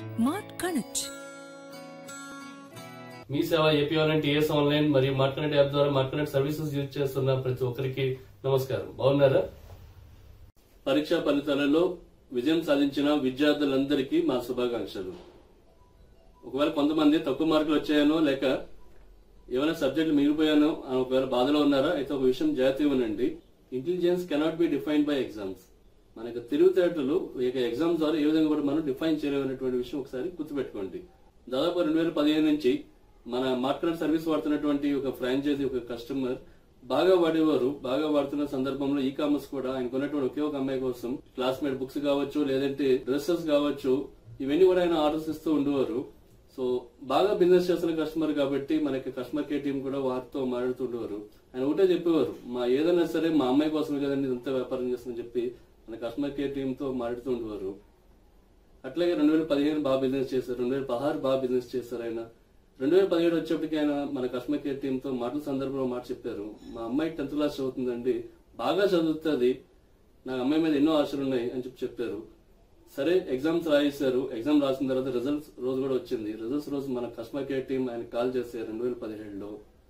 mart connect Mee Seva AP online TS online మరియు market app ద్వారా market services use చేస్తున్న ప్రతి ఒక్కరికి నమస్కారం బాగున్నారా పరీక్షా ఫలితాలలో విజయం సాధించిన విద్యార్థులందరికీ మా శుభాకాంక్షలు ఒకవేళ కొంతమంది తక్కువ మార్కులు వచ్చాయనో లేక ఏమైనా సబ్జెక్టులు మిగిలిపోయానో అని ఒకవేళ బాధలో ఉన్నారా అయితే ఒక విషయం జాగ్రత్తగా వినండి intelligence cannot be defined by exams మనకి తెలివితేటలు ఇక ఎగ్జామ్స్ ద్వారా ఏ విధంగా కూడా మనం డిఫైన్ చేయలేమనేటువంటి విషయం ఒకసారి గుర్తుపెట్టుకోండి దాదాపు రెండు వేల పదిహేను నుంచి మన మార్కెట్ సర్వీస్ వాడుతున్నటువంటి ఒక ఫ్రాంచైజీ ఒక కస్టమర్ బాగా వాడేవారు బాగా వాడుతున్న సందర్భంలో ఈ కామర్స్ కూడా ఆయన కొన్నటువంటి ఒకే ఒక అమ్మాయి కోసం క్లాస్మేట్ బుక్స్ కావచ్చు లేదంటే డ్రెస్సెస్ కావచ్చు ఇవన్నీ కూడా ఆయన ఆర్డర్స్ ఇస్తూ ఉండేవారు సో బాగా బిజినెస్ చేస్తున్న కస్టమర్ కాబట్టి మనకి కస్టమర్ కేర్ టీం కూడా వారితో మాట్లాడుతుండేవారు ఆయన ఒకటే చెప్పేవారు మా ఏదైనా సరే మా అమ్మాయి కోసమే కదండి ఇంత వ్యాపారం చేస్తుందని చెప్పి మన కస్టమర్ కేర్ టీం తో మాట్లాడుతూ ఉండేవారు అట్లాగే రెండు వేల పదిహేను బాగా బిజినెస్ చేశారు రెండు వేల పదహారు బాగా బిజినెస్ చేశారు ఆయన రెండు వేల పదిహేడు వచ్చేప్పటికి ఆయన మన కస్టమర్ కేర్ టీమ్ తో మాటల సందర్భంలో మాట చెప్పారు మా అమ్మాయి టెన్త్ క్లాస్ చదువుతుందండి బాగా చదువుతుంది నాకు అమ్మాయి మీద ఎన్నో ఆశలు ఉన్నాయి అని చెప్పి చెప్పారు సరే ఎగ్జామ్స్ రాయేశారు ఎగ్జామ్ రాసిన తర్వాత రిజల్ట్స్ రోజు కూడా వచ్చింది రిజల్ట్స్ రోజు మన కస్టమర్ కేర్ టీం ఆయన కాల్ చేశారు రెండు వేల పదిహేడులో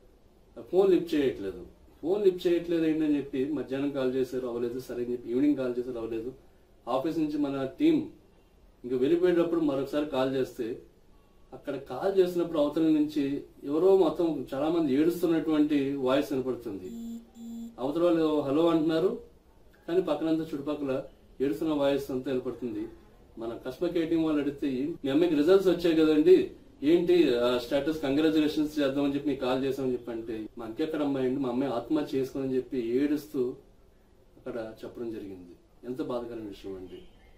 ఫోన్ లిఫ్ట్ చేయట్లేదు ఫోన్ లిఫ్ట్ చేయట్లేదు ఏంటని చెప్పి మధ్యాహ్నం కాల్ చేశారు అవ్వలేదు సరే అని చెప్పి ఈవినింగ్ కాల్ చేశారు అవ్వలేదు ఆఫీస్ నుంచి మన టీం ఇంకా వెళ్ళిపోయేటప్పుడు మరొకసారి కాల్ చేస్తే అక్కడ కాల్ చేసినప్పుడు అవతల నుంచి ఎవరో మొత్తం చాలా మంది ఏడుస్తున్నటువంటి వాయిస్ వినపడుతుంది అవతల వాళ్ళు హలో అంటున్నారు కానీ పక్కనంతా చుట్టుపక్కల ఏడుస్తున్న వాయిస్ అంతా వినపడుతుంది మన కస్టమర్ కేర్ టీం వాళ్ళు అడిగితే మీ అమ్మాయికి రిజల్ట్స్ వచ్చాయి కదండి ఏంటి స్టేటస్ కంగ్రాచులేషన్స్ చేద్దామని చెప్పి మీకు కాల్ చేసామని చెప్పి అంటే మా ఇంకెక్కడ అమ్మాయి అండి మా అమ్మాయి ఆత్మహత్య చేసుకోని చెప్పి ఏడుస్తూ అక్కడ చెప్పడం జరిగింది ఎంత బాధకరమైన విషయం అండి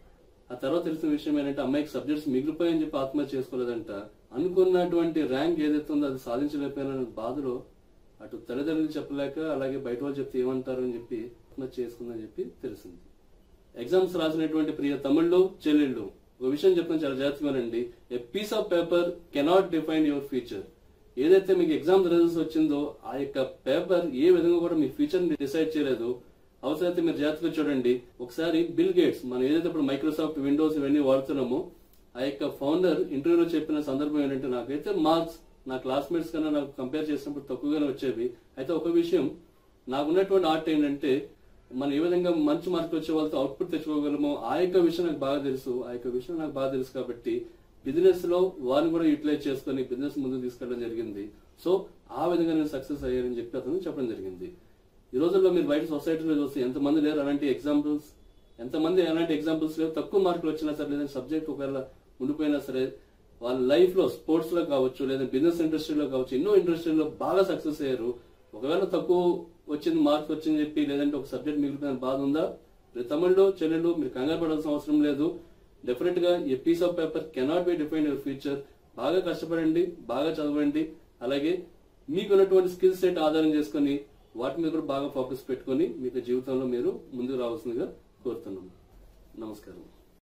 ఆ తర్వాత తెలిసిన విషయం ఏంటంటే అమ్మాయికి సబ్జెక్ట్స్ మిగిలిపోయాయని చెప్పి ఆత్మహత్య చేసుకోలేదంట అనుకున్నటువంటి ర్యాంక్ ఏదైతే ఉందో అది సాధించలేకపోయిన బాధలో అటు తల్లిదండ్రులు చెప్పలేక అలాగే బయట వాళ్ళు చెప్తే ఏమంటారు అని చెప్పి ఆత్మహత్య చేసుకుందని చెప్పి తెలిసింది ఎగ్జామ్స్ రాసినటువంటి ప్రియ తమిళ్లు చెల్లెళ్ళు ఒక విషయం చెప్తాను చాలా జాగ్రత్తగానండి a piece of paper cannot define your future ఏదైతే మీకు ఎగ్జామ్ రిజల్ట్స్ వచ్చిందో ఆ యొక్క పేపర్ ఏ విధంగా కూడా మీ ఫ్యూచర్ ని డిసైడ్ చేయలేదు అవసరమైతే మీరు జాగ్రత్తగా చూడండి ఒకసారి బిల్ గేట్స్ మనం ఏదైతే ఇప్పుడు మైక్రోసాఫ్ట్ విండోస్ ఇవన్నీ వాడుతున్నామో ఆ యొక్క ఫౌండర్ ఇంటర్వ్యూలో చెప్పిన సందర్భం ఏంటంటే నాకైతే మార్క్స్ నా క్లాస్మేట్స్ కన్నా నాకు కంపేర్ చేసినప్పుడు తక్కువగానే వచ్చేవి అయితే ఒక విషయం నాకున్నటువంటి ఆర్ట్ ఏంటంటే మనం ఏ విధంగా మంచి మార్కులు వచ్చే వాళ్ళతో అవుట్పుట్ తెచ్చుకోగలమో ఆ యొక్క విషయం నాకు బాగా తెలుసు ఆ యొక్క విషయం నాకు బాగా తెలుసు కాబట్టి బిజినెస్ లో వారిని కూడా యూటిలైజ్ చేసుకుని బిజినెస్ ముందుకు తీసుకెళ్ళడం జరిగింది సో ఆ విధంగా నేను సక్సెస్ అయ్యానని చెప్పి అతను చెప్పడం జరిగింది ఈ రోజుల్లో మీరు బయట సొసైటీలో చూస్తే ఎంతమంది లేరు అలాంటి ఎగ్జాంపుల్స్ ఎంతమంది అలాంటి ఎగ్జాంపుల్స్ లేవు తక్కువ మార్కులు వచ్చినా సరే లేదంటే సబ్జెక్ట్ ఒకవేళ ఉండిపోయినా సరే వాళ్ళ లైఫ్ లో స్పోర్ట్స్ లో కావచ్చు లేదా బిజినెస్ ఇండస్ట్రీలో కావచ్చు ఎన్నో ఇండస్ట్రీలో బాగా సక్సెస్ అయ్యారు ఒకవేళ తక్కువ వచ్చింది మార్క్స్ వచ్చింది చెప్పి లేదంటే ఒక సబ్జెక్ట్ మిగిలిపోయిన బాధ ఉందా మీరు తమిళ్లో చెల్లెళ్ళు మీరు కంగారు పడాల్సిన అవసరం లేదు డెఫినెట్ గా a piece of paper cannot be define your future బాగా కష్టపడండి బాగా చదవండి అలాగే మీకున్నటువంటి స్కిల్ సెట్ ఆధారం చేసుకొని వాటి మీద కూడా బాగా ఫోకస్ పెట్టుకొని మీకు జీవితంలో మీరు ముందుకు రావాల్సిందిగా కోరుతున్నాను నమస్కారం